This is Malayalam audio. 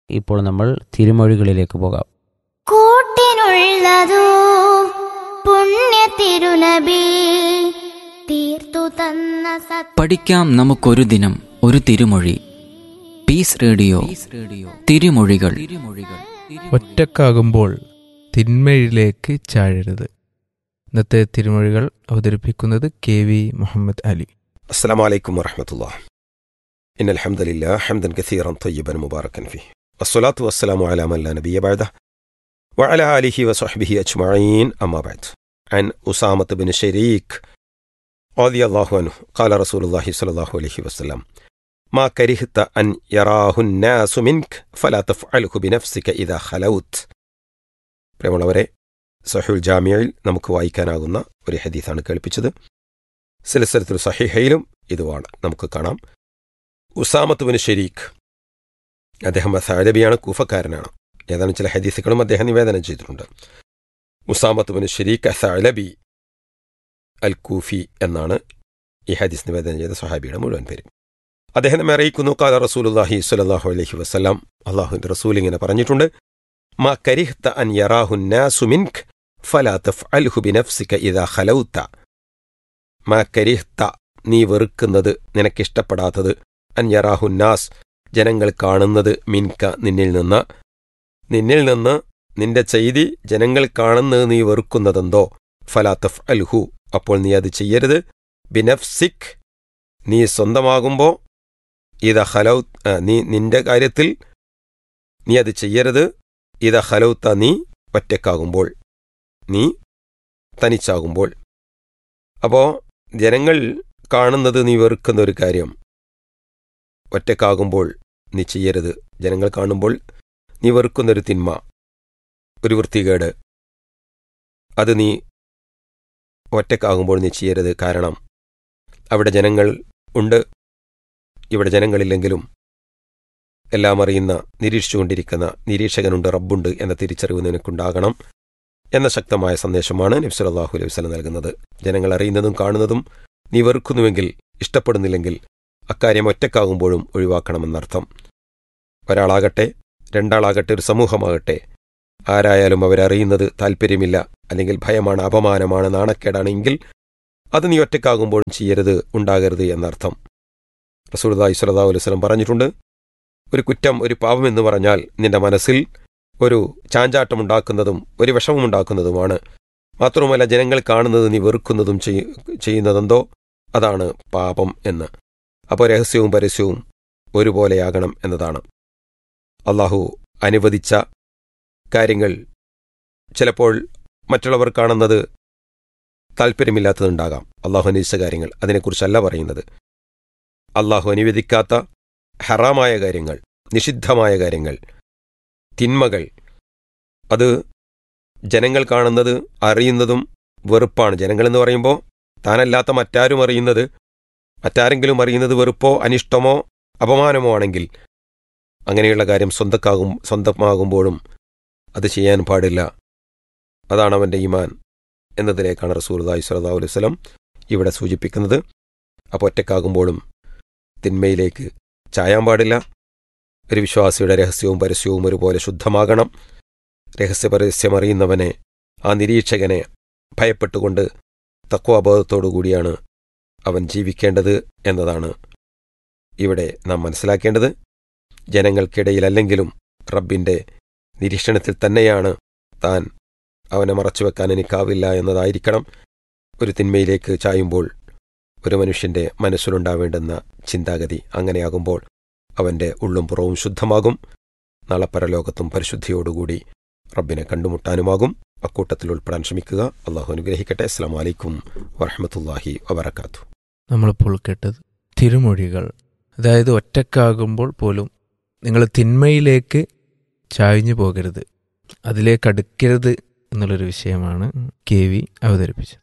ഇപ്പോൾ നമ്മൾ തിരുമൊഴികളിലേക്ക് പോകാം കൂട്ടിനുള്ളതോ പുണ്യ തിരുനബി തീർത്തു തന്ന സത് പഠിക്കാം നമുക്കൊരു ദിനം ഒരു തിരുമൊഴി പീസ് റേഡിയോ റേഡിയോ തിരുമൊഴികൾ തിരുമൊഴികൾ ഒറ്റക്കാകുമ്പോൾ തിന്മയിലേക്ക് ചാഴരുത് ഇന്നത്തെ തിരുമൊഴികൾ അവതരിപ്പിക്കുന്നത് കെ വി മുഹമ്മദ് അലി السلام عليكم ورحمة الله إن الحمد لله حمدا كثيرا طيبا مباركا فيه والصلاة والسلام على من لا نبي بعده وعلى آله وصحبه أجمعين أما بعد عن أسامة بن شريك رضي الله عنه قال رسول الله صلى الله عليه وسلم ما كرهت أن يراه الناس منك فلا تفعله بنفسك إذا خلوت പ്രിയമുള്ളവരെ സഹുൽ ജാമ്യയിൽ നമുക്ക് വായിക്കാനാകുന്ന ഒരു ഹദീസാണ് കേൾപ്പിച്ചത് സിലസലത്തിൽ സഹിഹയിലും ഇതുമാണ് നമുക്ക് കാണാം ഉസാമത്ത് ബിൻ ഷെരീഖ് അദ്ദേഹം സാരബിയാണ് കൂഫക്കാരനാണ് ഏതാനും ചില ഹദീസുകളും അദ്ദേഹം നിവേദനം ചെയ്തിട്ടുണ്ട് ഉസാമത്ത് ബിൻ ഷെരീഖ് അസാലബി അൽ കൂഫി എന്നാണ് ഈ ഹദീസ് നിവേദനം ചെയ്ത സഹാബിയുടെ മുഴുവൻ പേര് അദ്ദേഹം നമ്മെ അറിയിക്കുന്നു കാല റസൂലുല്ലാഹി സ്വല്ലല്ലാഹു അലൈഹി വസല്ലം അള്ളാഹുവിന്റെ റസൂൽ ഇങ്ങനെ പറഞ്ഞിട്ടുണ്ട് മാ കരിഹ്ത അൻ യറാഹു നാസു മിൻക് ഫലാ തഫ്അൽഹു ബിനഫ്സിക ഇദാ ഖലൗത മാ കരിഹ്ത നീ വെറുക്കുന്നത് നിനക്കിഷ്ടപ്പെടാത്തത് അൻയറാഹുന്നാസ് ജനങ്ങൾ കാണുന്നത് മിൻക നിന്നിൽ നിന്ന് നിന്നിൽ നിന്ന് നിന്റെ ചെയ്തി ജനങ്ങൾ കാണുന്നത് നീ വെറുക്കുന്നതെന്തോ ഫലാത്തഫ് അൽഹു അപ്പോൾ നീ അത് ചെയ്യരുത് ബിനഫ്സിക് നീ സ്വന്തമാകുമ്പോ ഇത ഹലൗ ആ, നീ നിന്റെ കാര്യത്തിൽ നീ അത് ചെയ്യരുത് ഇത ഹലൗത്ത നീ ഒറ്റക്കാകുമ്പോൾ നീ തനിച്ചാകുമ്പോൾ അപ്പോ ജനങ്ങൾ കാണുന്നത് നീ വെറുക്കുന്ന ഒരു കാര്യം ഒറ്റക്കാകുമ്പോൾ നീ ചെയ്യരുത് ജനങ്ങൾ കാണുമ്പോൾ നീ വെറുക്കുന്നൊരു തിന്മ ഒരു വൃത്തികേട് അത് നീ ഒറ്റക്കാകുമ്പോൾ നീ ചെയ്യരുത് കാരണം അവിടെ ജനങ്ങൾ ഉണ്ട് ഇവിടെ ജനങ്ങളില്ലെങ്കിലും എല്ലാം അറിയുന്ന നിരീക്ഷിച്ചുകൊണ്ടിരിക്കുന്ന നിരീക്ഷകനുണ്ട് റബ്ബുണ്ട് എന്ന തിരിച്ചറിവ് നിനക്കുണ്ടാകണം എന്ന ശക്തമായ സന്ദേശമാണ് നബ്സലാഹു അലൈഹി വസ്ലം നൽകുന്നത് ജനങ്ങൾ അറിയുന്നതും കാണുന്നതും നീ വെറുക്കുന്നുവെങ്കിൽ ഇഷ്ടപ്പെടുന്നില്ലെങ്കിൽ അക്കാര്യം ഒറ്റക്കാകുമ്പോഴും ഒഴിവാക്കണമെന്നർത്ഥം ഒരാളാകട്ടെ രണ്ടാളാകട്ടെ ഒരു സമൂഹമാകട്ടെ ആരായാലും അവരറിയുന്നത് താല്പര്യമില്ല അല്ലെങ്കിൽ ഭയമാണ് അപമാനമാണ് നാണക്കേടാണ് എങ്കിൽ അത് നീ ഒറ്റക്കാകുമ്പോഴും ചെയ്യരുത് ഉണ്ടാകരുത് എന്നർത്ഥം റസൂൽദായി സ്വലതാ അലുസ്ലം പറഞ്ഞിട്ടുണ്ട് ഒരു കുറ്റം ഒരു പാപം എന്ന് പറഞ്ഞാൽ നിന്റെ മനസ്സിൽ ഒരു ചാഞ്ചാട്ടമുണ്ടാക്കുന്നതും ഒരു വിഷമമുണ്ടാക്കുന്നതുമാണ് മാത്രവുമല്ല ജനങ്ങൾ കാണുന്നത് നീ വെറുക്കുന്നതും ചെയ്യ- ചെയ്യുന്നതെന്തോ അതാണ് പാപം എന്ന് അപ്പോൾ രഹസ്യവും പരസ്യവും ഒരുപോലെയാകണം എന്നതാണ് അള്ളാഹു അനുവദിച്ച കാര്യങ്ങൾ ചിലപ്പോൾ മറ്റുള്ളവർ കാണുന്നത് താല്പര്യമില്ലാത്തതുണ്ടാകാം അള്ളാഹു അനുവദിച്ച കാര്യങ്ങൾ അതിനെക്കുറിച്ചല്ല പറയുന്നത് അള്ളാഹു അനുവദിക്കാത്ത ഹറാമായ കാര്യങ്ങൾ നിഷിദ്ധമായ കാര്യങ്ങൾ തിന്മകൾ അത് ജനങ്ങൾ കാണുന്നത് അറിയുന്നതും വെറുപ്പാണ് ജനങ്ങളെന്ന് പറയുമ്പോൾ താനല്ലാത്ത മറ്റാരും അറിയുന്നത് മറ്റാരെങ്കിലും അറിയുന്നത് വെറുപ്പോ അനിഷ്ടമോ അപമാനമോ ആണെങ്കിൽ അങ്ങനെയുള്ള കാര്യം സ്വന്തക്കാകും സ്വന്തമാകുമ്പോഴും അത് ചെയ്യാൻ പാടില്ല അതാണ് അവൻ്റെ ഈമാൻ എന്നതിലേക്കാണ് റസൂൽദായി സ്വല്ലല്ലാഹു അലൈഹി വസല്ലം ഇവിടെ സൂചിപ്പിക്കുന്നത് അപ്പോൾ ഒറ്റക്കാകുമ്പോഴും തിന്മയിലേക്ക് ചായാൻ പാടില്ല ഒരു വിശ്വാസിയുടെ രഹസ്യവും പരസ്യവും ഒരുപോലെ ശുദ്ധമാകണം രഹസ്യ പരസ്യം അറിയുന്നവനെ ആ നിരീക്ഷകനെ ഭയപ്പെട്ടുകൊണ്ട് തക്വാബോധത്തോടു കൂടിയാണ് അവൻ ജീവിക്കേണ്ടത് എന്നതാണ് ഇവിടെ നാം മനസ്സിലാക്കേണ്ടത് ജനങ്ങൾക്കിടയിലല്ലെങ്കിലും റബ്ബിന്റെ നിരീക്ഷണത്തിൽ തന്നെയാണ് താൻ അവനെ മറച്ചുവെക്കാൻ എനിക്കാവില്ല എന്നതായിരിക്കണം ഒരു തിന്മയിലേക്ക് ചായുമ്പോൾ ഒരു മനുഷ്യന്റെ മനസ്സിലുണ്ടാവേണ്ടുന്ന ചിന്താഗതി അങ്ങനെയാകുമ്പോൾ അവന്റെ ഉള്ളും പുറവും ശുദ്ധമാകും നാളെ പരലോകത്തും പരിശുദ്ധിയോടുകൂടി റബ്ബിനെ കണ്ടുമുട്ടാനുമാകും അക്കൂട്ടത്തിൽ ഉൾപ്പെടാൻ ശ്രമിക്കുക അള്ളാഹു അനുഗ്രഹിക്കട്ടെ അസ്സാം വലൈക്കും വറഹമത്തല്ലാഹി വബർക്കാത്തു നമ്മളിപ്പോൾ കേട്ടത് തിരുമൊഴികൾ അതായത് ഒറ്റക്കാകുമ്പോൾ പോലും നിങ്ങൾ തിന്മയിലേക്ക് ചായഞ്ഞു പോകരുത് അതിലേക്ക് അടുക്കരുത് എന്നുള്ളൊരു വിഷയമാണ് കെ വി അവതരിപ്പിച്ചത്